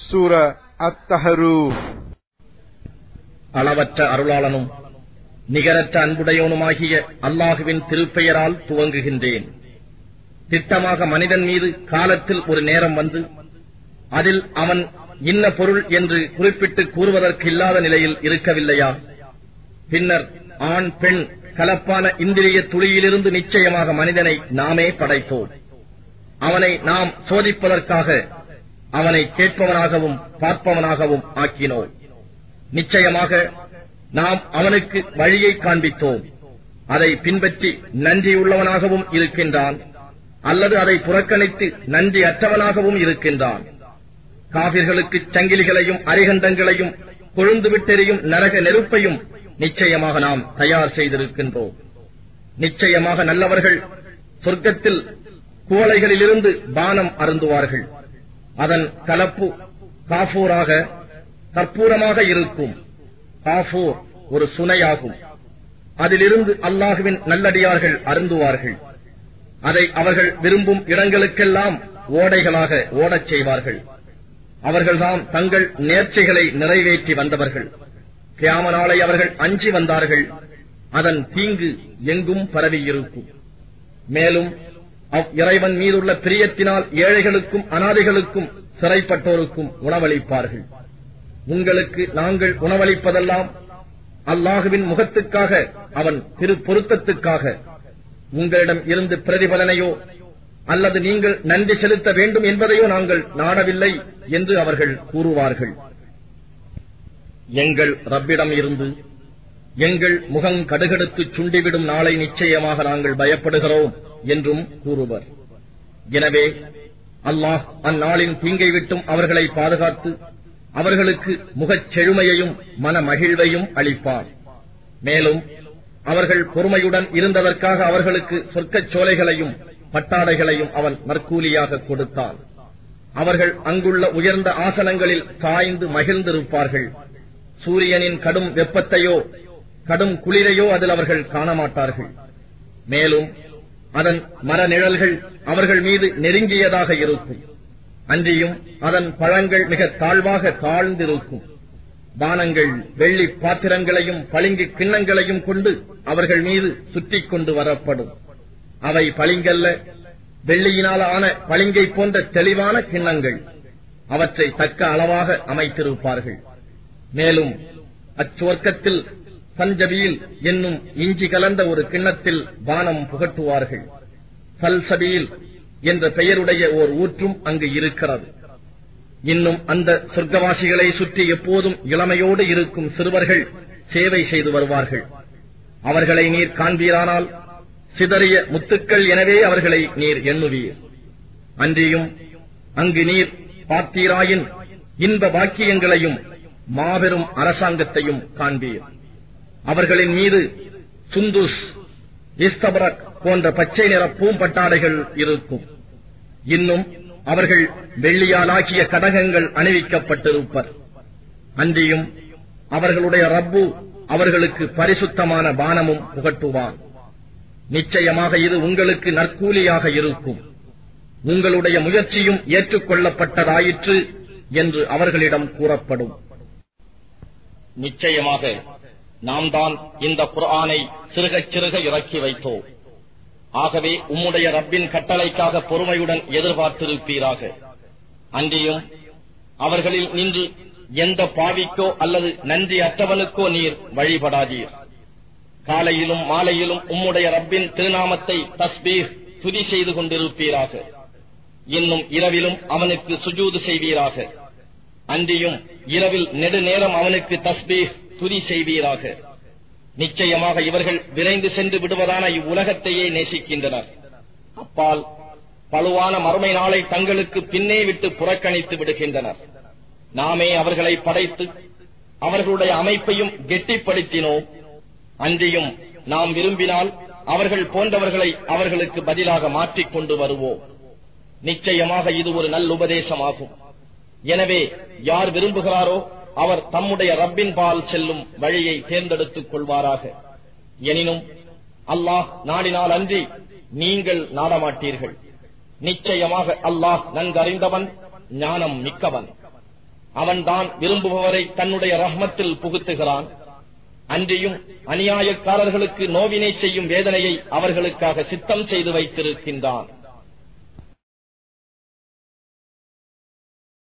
சூர அத்தஹரு அளவற்ற அருளாளனும் நிகரற்ற அன்புடையோனுமாகிய அல்லாஹுவின் திருப்பெயரால் துவங்குகின்றேன் திட்டமாக மனிதன் மீது காலத்தில் ஒரு நேரம் வந்து அதில் அவன் இன்ன பொருள் என்று குறிப்பிட்டு கூறுவதற்கு இல்லாத நிலையில் இருக்கவில்லையா பின்னர் ஆண் பெண் கலப்பான இந்திரிய துளியிலிருந்து நிச்சயமாக மனிதனை நாமே படைத்தோம் அவனை நாம் சோதிப்பதற்காக அவனை கேட்பவனாகவும் பார்ப்பவனாகவும் ஆக்கினோம் நிச்சயமாக நாம் அவனுக்கு வழியை காண்பித்தோம் அதை பின்பற்றி நன்றியுள்ளவனாகவும் இருக்கின்றான் அல்லது அதை புறக்கணித்து நன்றி அற்றவனாகவும் இருக்கின்றான் காவிர்களுக்கு சங்கிலிகளையும் அரிகண்டங்களையும் கொழுந்து விட்டெறியும் நரக நெருப்பையும் நிச்சயமாக நாம் தயார் செய்திருக்கின்றோம் நிச்சயமாக நல்லவர்கள் சொர்க்கத்தில் குவளைகளிலிருந்து பானம் அருந்துவார்கள் அதன் கலப்பு காஃபூராக கற்பூரமாக இருக்கும் காஃபூர் ஒரு சுனையாகும் அதிலிருந்து அல்லாஹுவின் நல்லடியார்கள் அருந்துவார்கள் அதை அவர்கள் விரும்பும் இடங்களுக்கெல்லாம் ஓடைகளாக ஓடச் செய்வார்கள் அவர்கள்தாம் தங்கள் நேர்ச்சைகளை நிறைவேற்றி வந்தவர்கள் கியாம நாளை அவர்கள் அஞ்சி வந்தார்கள் அதன் தீங்கு எங்கும் பரவியிருக்கும் மேலும் அவ் இறைவன் மீதுள்ள பிரியத்தினால் ஏழைகளுக்கும் அனாதைகளுக்கும் சிறைப்பட்டோருக்கும் உணவளிப்பார்கள் உங்களுக்கு நாங்கள் உணவளிப்பதெல்லாம் அல்லாஹுவின் முகத்துக்காக அவன் திரு பொருத்தத்துக்காக உங்களிடம் இருந்து பிரதிபலனையோ அல்லது நீங்கள் நன்றி செலுத்த வேண்டும் என்பதையோ நாங்கள் நாடவில்லை என்று அவர்கள் கூறுவார்கள் எங்கள் ரப்பிடம் இருந்து எங்கள் முகங் கடுகடுத்து சுண்டிவிடும் நாளை நிச்சயமாக நாங்கள் பயப்படுகிறோம் என்றும் கூறுவர் எனவே அல்லாஹ் அந்நாளின் தீங்கை விட்டும் அவர்களை பாதுகாத்து அவர்களுக்கு முகச் செழுமையையும் மன மகிழ்வையும் அளிப்பார் மேலும் அவர்கள் பொறுமையுடன் இருந்ததற்காக அவர்களுக்கு சொர்க்கச் சோலைகளையும் பட்டாடைகளையும் அவன் நற்கூலியாக கொடுத்தான் அவர்கள் அங்குள்ள உயர்ந்த ஆசனங்களில் சாய்ந்து மகிழ்ந்திருப்பார்கள் சூரியனின் கடும் வெப்பத்தையோ கடும் குளிரையோ அதில் அவர்கள் காணமாட்டார்கள் மேலும் அதன் மரநிழல்கள் அவர்கள் மீது நெருங்கியதாக இருக்கும் அன்றியும் அதன் பழங்கள் மிக தாழ்வாக தாழ்ந்திருக்கும் பானங்கள் வெள்ளி பாத்திரங்களையும் பளிங்கு கிண்ணங்களையும் கொண்டு அவர்கள் மீது சுற்றிக் கொண்டு வரப்படும் அவை பளிங்கல்ல வெள்ளியினால் ஆன பளிங்கை போன்ற தெளிவான கிண்ணங்கள் அவற்றை தக்க அளவாக அமைத்திருப்பார்கள் மேலும் அச்சுவர்க்கத்தில் சஞ்சபியில் என்னும் இஞ்சி கலந்த ஒரு கிண்ணத்தில் பானம் புகட்டுவார்கள் சல்சபியில் என்ற பெயருடைய ஓர் ஊற்றும் அங்கு இருக்கிறது இன்னும் அந்த சொர்க்கவாசிகளை சுற்றி எப்போதும் இளமையோடு இருக்கும் சிறுவர்கள் சேவை செய்து வருவார்கள் அவர்களை நீர் காண்பீரானால் சிதறிய முத்துக்கள் எனவே அவர்களை நீர் எண்ணுவீர் அன்றியும் அங்கு நீர் பார்த்தீராயின் இன்ப பாக்கியங்களையும் மாபெரும் அரசாங்கத்தையும் காண்பீர் அவர்களின் மீது சுந்துஸ் இஸ்தபரக் போன்ற பச்சை நிற பூம்பட்டாடைகள் இருக்கும் இன்னும் அவர்கள் வெள்ளியாலாக்கிய கடகங்கள் அணிவிக்கப்பட்டிருப்பர் அன்றியும் அவர்களுடைய ரப்பு அவர்களுக்கு பரிசுத்தமான பானமும் புகட்டுவான் நிச்சயமாக இது உங்களுக்கு நற்கூலியாக இருக்கும் உங்களுடைய முயற்சியும் ஏற்றுக்கொள்ளப்பட்டதாயிற்று என்று அவர்களிடம் கூறப்படும் நிச்சயமாக நாம் தான் இந்த குர்ஆனை சிறுகச் சிறுக இறக்கி வைத்தோம் ஆகவே உம்முடைய ரப்பின் கட்டளைக்காக பொறுமையுடன் எதிர்பார்த்திருப்பீராக அன்றியும் அவர்களில் நின்று எந்த பாவிக்கோ அல்லது நன்றி அற்றவனுக்கோ நீர் வழிபடாதீர் காலையிலும் மாலையிலும் உம்முடைய ரப்பின் திருநாமத்தை தஸ்பீர் துதி செய்து கொண்டிருப்பீராக இன்னும் இரவிலும் அவனுக்கு சுஜூது செய்வீராக அன்றியும் இரவில் நெடுநேரம் அவனுக்கு தஸ்பீர் துதி செய்வீராக நிச்சயமாக இவர்கள் விரைந்து சென்று விடுவதான இவ்வுலகத்தையே நேசிக்கின்றனர் அப்பால் பழுவான மறுமை நாளை தங்களுக்கு பின்னே விட்டு புறக்கணித்து விடுகின்றனர் நாமே அவர்களை படைத்து அவர்களுடைய அமைப்பையும் கெட்டிப்படுத்தினோம் அன்றியும் நாம் விரும்பினால் அவர்கள் போன்றவர்களை அவர்களுக்கு பதிலாக மாற்றிக் கொண்டு வருவோம் நிச்சயமாக இது ஒரு நல்லுபதேசமாகும் எனவே யார் விரும்புகிறாரோ அவர் தம்முடைய ரப்பின் பால் செல்லும் வழியை தேர்ந்தெடுத்துக் கொள்வாராக எனினும் அல்லாஹ் நாடினால் அன்றி நீங்கள் நாடமாட்டீர்கள் நிச்சயமாக அல்லாஹ் நன்கறிந்தவன் ஞானம் மிக்கவன் அவன்தான் விரும்புபவரை தன்னுடைய ரஹ்மத்தில் புகுத்துகிறான் அன்றியும் அநியாயக்காரர்களுக்கு நோவினை செய்யும் வேதனையை அவர்களுக்காக சித்தம் செய்து வைத்திருக்கின்றான்